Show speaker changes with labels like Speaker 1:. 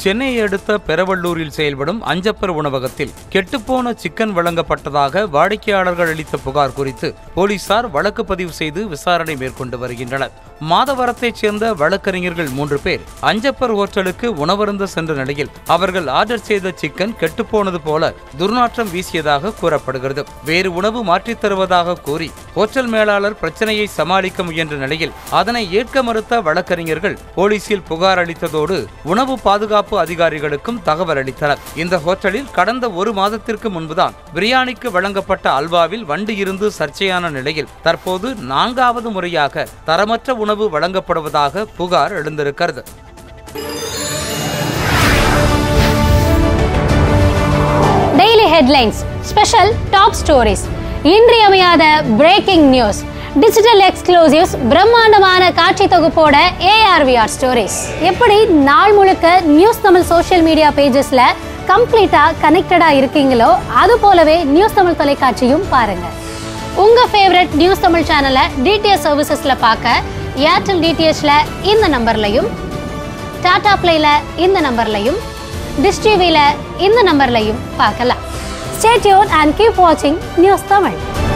Speaker 1: சென்னையை அடுத்த பெரவள்ளூரில் செயல்படும் அஞ்சப்பர் உணவகத்தில் கெட்டுப்போன சிக்கன் வழங்கப்பட்டதாக வாடிக்கையாளர்கள் அளித்த புகார் குறித்து போலீசார் வழக்கு பதிவு செய்து விசாரணை மேற்கொண்டு வருகின்றனர் மாதவரத்தைச் சேர்ந்த வழக்கறிஞர்கள் மூன்று பேர் அஞ்சப்பர் ஹோட்டலுக்கு உணவருந்த சென்ற நிலையில் அவர்கள் ஆர்டர் செய்த சிக்கன் கெட்டுப்போனது போல துர்நாற்றம் வீசியதாக கூறப்படுகிறது வேறு உணவு மாற்றித் தருவதாக கூறி ஹோட்டல் மேலாளர் பிரச்சனையை சமாளிக்க முயன்ற நிலையில் அதனை ஏற்க மறுத்த வழக்கறிஞர்கள் போலீசில் புகார் அளித்ததோடு உணவு பாதுகாப்பு அதிகாரிகளுக்கும் தகவல் அளித்தனர் இந்த ஹோட்டலில் கடந்த ஒரு மாதத்திற்கு முன்புதான் பிரியாணிக்கு வழங்கப்பட்ட அல்வாவில் வண்டு இருந்து சர்ச்சையான நிலையில் தற்போது நான்காவது முறையாக தரமற்ற உணவு வழங்கப்படுவதாக புகார் எழுந்திருக்கிறது
Speaker 2: daily headlines special top stories இன்றியமையாத பிரேக்கிங் நியூஸ் டிஜிட்டல் எக்ஸ்க்ளூசிவ்ஸ் பிரம்மாண்டமான காட்சி தொகுப்போட ஏஆர்விஆர் ஸ்டோரிஸ் எப்படி நாள் முழுக்க நியூஸ் தமிழ் சோஷியல் மீடியா பேஜஸ்ல கம்ப்ளீட்டா கனெக்டடா இருக்கீங்களோ அது போலவே நியூஸ் தமிழ் தொலைக்காட்சியும் பாருங்க உங்க ஃபேவரட் நியூஸ் தமிழ் சேனலை டிடிஎச் சர்வீசஸ்ல பார்க்க ஏர்டெல் டிடிஹெச்ல இந்த நம்பர்லையும் டாடா பிளேல இந்த நம்பர்லையும் டிஷ் டிவில இந்த நம்பர்லையும் பார்க்கலாம் ஸ்டே டியூன் அண்ட் கீப் வாட்சிங் நியூஸ் தமிழ்